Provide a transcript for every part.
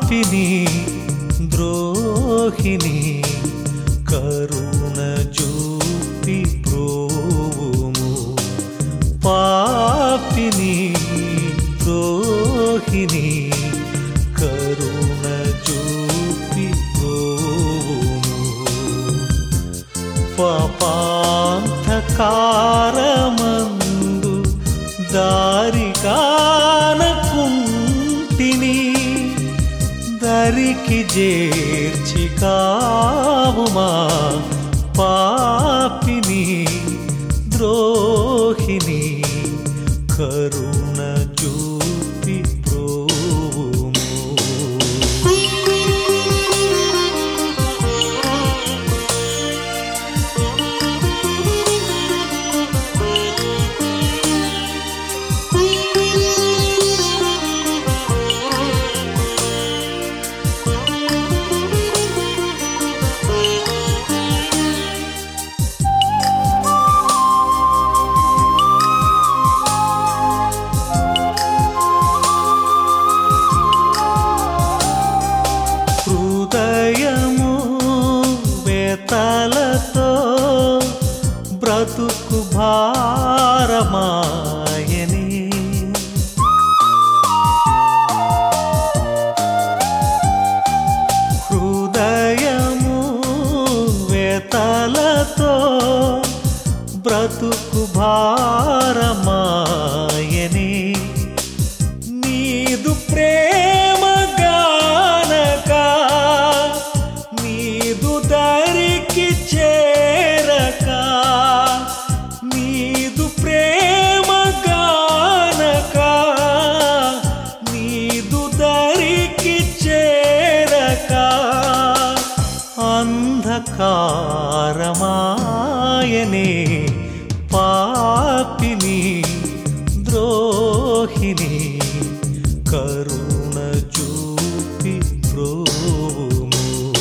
పాపిని ద్రోహిని కరుణ చూపి ప్రోవుము పాపిని ద్రోహిని కరుణ చూపి ప్రోవుము పాపాంధకారమందు దారికానకుంటిని దరికి చేర్చి కావుమా పాపిని ద్రోహిని కరుణ చూపి ప్రోవుము హృదయము వేతలతో బ్రతుకు భారమాయని హృదయము వేతలతో బ్రతుకు భారమాయని నీదు ప్రేమ గానక నీదు దరికి చేరక నీదు ప్రేమ గానక నీదు దరికి చేరక అంధకారమాయనే పాపిని ద్రోహిని కరుణ చూపి ప్రోము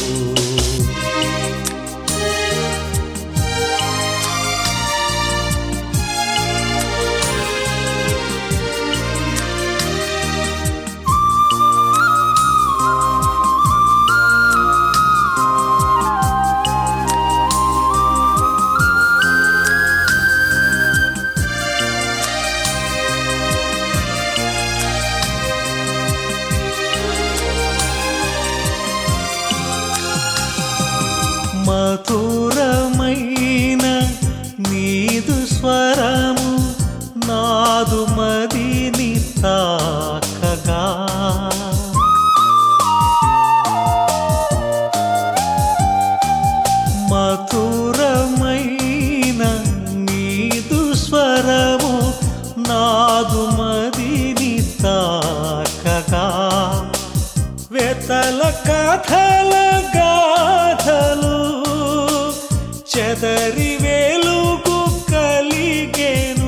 మధురమైన నీదు స్వరము నాదు మదిని తాకగా మధురమైన నీదు స్వరము నాదు మదిని తాకగా వెతల కథల గాథలు చెదరి వెలుగు కలిగేను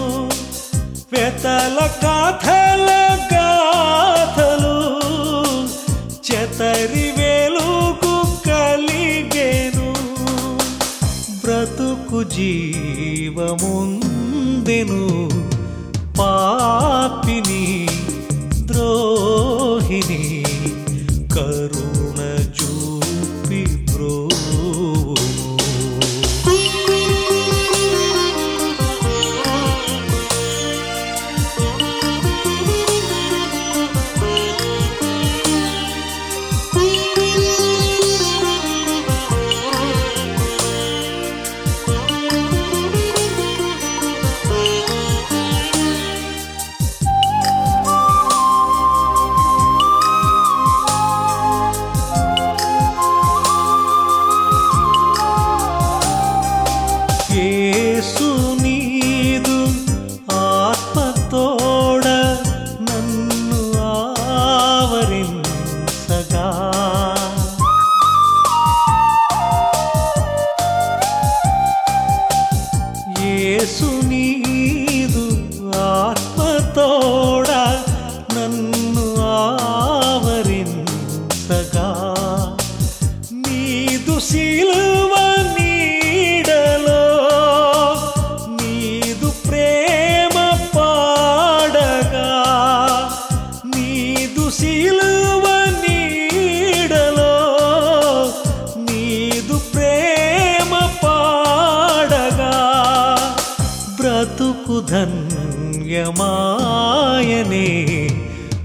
వెతల కథల గాథలు చెతరి వెలుగు కలిగేను బ్రతుకు జీవముందెను పాపిని ద్రోహిని కరుణ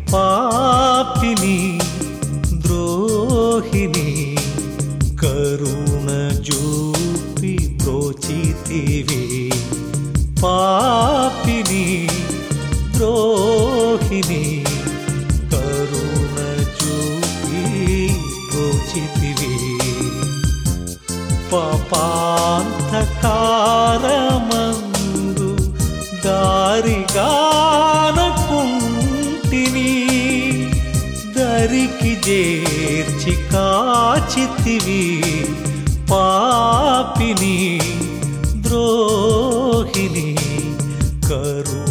పాపిని ద్రోహిని కరుణ జూపి బ్రోచితివి పాపిని ద్రోహిని కరుణ చూపి బ్రోచితివి పాపాంతకారమందు దారిగానకుంటిని దరికి చేర్చి కాచితివి పాపిని ద్రోహిని కరు